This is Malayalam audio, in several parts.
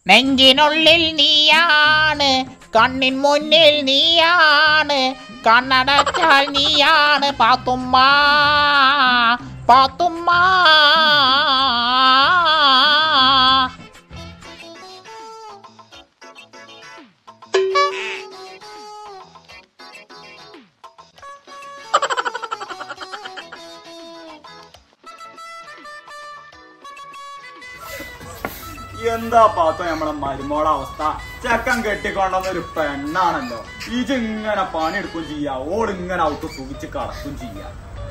നെഞ്ചിനുള്ളിൽ നീയാണ് കണ്ണിൻ മുന്നിൽ നീയാണ് കണ്ണടച്ചാൽ നീയാണ് പാത്തുമ്മ പാത്തുമ്മ എന്താ പാത്ത നമ്മളെ മരുമോളെ അവസ്ഥ ചെക്കൻ കെട്ടിക്കൊണ്ടുവന്ന ഒരു പെണ്ണാണല്ലോ ഇജിങ്ങനെ പണിയെടുക്കും ചെയ്യാ ഓളിങ്ങനെ ഔട്ട് സൂചിച്ച് കടക്കും ചെയ്യാ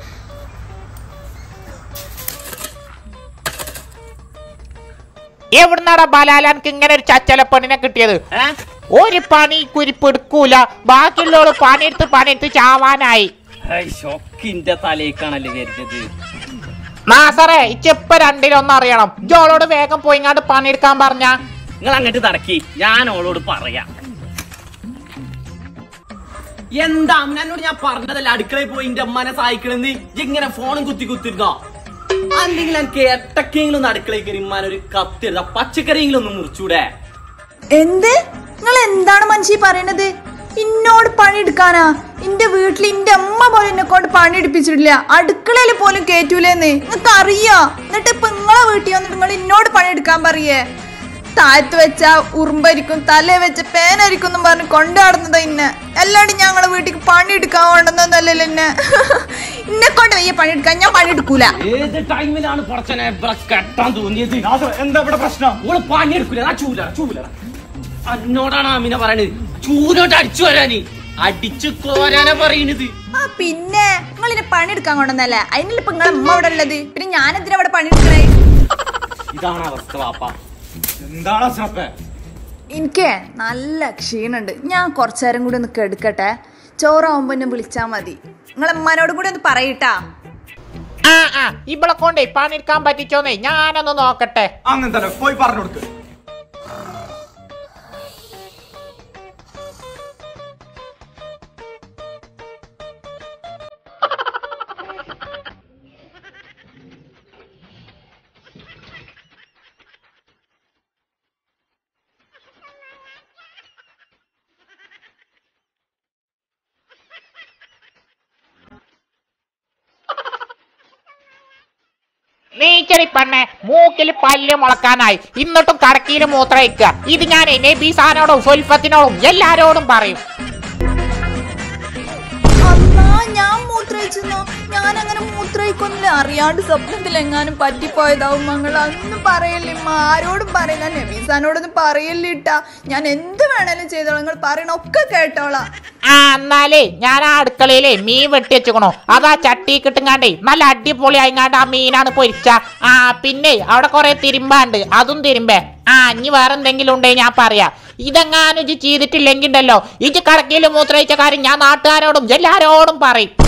എവിടുന്നാടാ ബലാലാൻക്ക് ഇങ്ങനെ ഒരു ചച്ചല പെണ്ണിനെ കിട്ടിയത് ഒരു പണി കുരിപ്പ് എടുക്കൂല ബാക്കിയുള്ളവള് പണിയെടുത്ത് പണിയെടുത്ത് ചാവാനായി ഷൊക്കിന്റെ തലേക്കാണല്ലേ വരുന്നത് നാസറേ ഇച്ചിപ്പ രണ്ടിലൊന്നും അറിയണം ജോളോട് വേഗം പോയിങ്ങാണ്ട് പണിയെടുക്കാൻ പറഞ്ഞ നിങ്ങൾ അങ്ങോട്ട് നടക്കി ഞാൻ അവളോട് പറയാം എന്താ എന്നോട് ഞാൻ പറഞ്ഞതല്ല അടുക്കളയിൽ പോയി എന്റെ അമ്മനെ സഹായിക്കണെന്ന് ഇങ്ങനെ ഫോണും കുത്തി കുത്തിരുന്നോ അല്ലെങ്കിൽ എനിക്ക് എട്ടക്കെങ്കിലും ഒന്ന് അടുക്കളയിൽ കയറി ഉമ്മാനൊരു കത്തിരുന്ന പച്ചക്കറിയെങ്കിലും ഒന്ന് മുറിച്ചൂടെ എന്ത് നിങ്ങൾ എന്താണ് മനുഷ്യ പറയണത് ഇന്നോട് പണിയെടുക്കാനാ എന്റെ വീട്ടിൽ എന്റെ അമ്മ പോലും എന്നെ കൊണ്ട് പണിയെടുപ്പിച്ചിട്ടില്ല അടുക്കളയിൽ പോലും കേറ്റൂലേന്ന് നിങ്ങൾക്ക് അറിയാ എന്നിട്ട് ഇപ്പൊ നിങ്ങളെ വീട്ടിൽ വന്നിട്ട് നിങ്ങൾ എന്നോട് പണിയെടുക്കാൻ പറയേ താഴത്ത് വെച്ച ഉറുമ്പരിക്കും തല വെച്ച പേനരിക്കും എന്നും പറഞ്ഞ് കൊണ്ടാടുന്നത് ഇന്നെ അല്ലാണ്ട് ഞങ്ങളെ വീട്ടിൽ പണിയെടുക്കാൻ കൊണ്ടുവന്നതല്ലല്ലോ എന്നെ എന്നെ കൊണ്ട് വയ്യ പണിയെടുക്കാൻ ഞാൻ പണിയെടുക്കൂല ഏത് ടൈമിലാണ് കുറച്ചനെ ഇവിടെ കെട്ടാൻ തോന്നിയത് നാസർ, എന്താ ഇവിടെ പ്രശ്നം ഓള് പണിയെടുക്കൂല ആ ചൂല ചൂല എന്നോടാണ് അമിന പറയണത് ചൂലോട്ട് അടിച്ചു വരാന് അടിച്ചു കോരാനാ പറയണത് ആ പിന്നെ നിങ്ങൾ ഇതിനെ പണിയെടുക്കാൻ കൊണ്ടുവന്നല്ലേ അതിനല്ല ഇപ്പൊ നിങ്ങളെ അമ്മ ഇവിടെ ഉള്ളത് പിന്നെ ഞാനെന്തിനാ ഇവിടെ പണിയെടുക്കണേ ഇതാണ് അവസ്ഥ വാപ്പ എന്താണ് അസ്രപ്പേ എനിക്ക് നല്ല ക്ഷീണുണ്ട് ഞാൻ കുറച്ചു നേരം കൂടി ഒന്ന് കെടുക്കട്ടെ ചോറാവുമ്പോ എന്നെ വിളിച്ചാ മതി നിങ്ങളെ അമ്മാനോടും കൂടി ഒന്ന് പറയട്ടാ ആ ആ ഇവളെ കൊണ്ടേ പണിയെടുക്കാൻ പറ്റിച്ചോന്നേ ഞാനൊന്ന് നോക്കട്ടെ അങ്ങനെ തന്നെ പോയി പറഞ്ഞു കൊടുക്ക് നീച്ചടി പെണ്ണെ മൂക്കിൽ പല്ല് മുളക്കാനായി എന്നിട്ടും കടക്കിയിൽ മൂത്രയിക്കുക ഇത് ഞാൻ നബീസാനോടും സ്വൽഫത്തിനോടും എല്ലാരോടും പറയും അല്ലാ ഞാൻ മൂത്രയിച്ചെന്നോ ഞാൻ അങ്ങനെ മൂത്രയിക്കൊന്നില്ല അറിയാണ്ട് സ്വപ്നത്തിൽ എങ്ങാനും പറ്റിപ്പോയതാവും മങ്ങൾ അതൊന്നും പറയല്ലേ ഇമ്മ. ആരോടും പറയില്ല നബീസാനോടൊന്നും പറയല്ലേ ഇട്ടാ ഞാൻ എന്ത് വേണേലും ചെയ്തോളാം നിങ്ങൾ പറയണ ഒക്കെ കേട്ടോളാം ആ എന്നാലേ ഞാൻ ആ അടുക്കളയിലെ മീൻ വെട്ടി വെച്ചുക്കണു അതാ ചട്ടി കിട്ടുങ്ങാണ്ടേ നല്ല അടിപൊളി ആയിങ്ങാണ്ട് ആ മീനാണ് പൊരിച്ച ആ പിന്നെ അവിടെ കുറെ തിരുമ്പാണ്ട് അതും തിരുമ്പേ ആ ഇനി വേറെ എന്തെങ്കിലും ഉണ്ടേ ഞാൻ പറയാ ഇതെങ്ങാനും ഇജ്ജ് ചെയ്തിട്ടില്ലെങ്കിൽ ഉണ്ടല്ലോ ഇജ്ജ് കടക്കയിൽ മൂത്രയിച്ച കാര്യം ഞാൻ നാട്ടുകാരോടും എല്ലാരോടും പറയും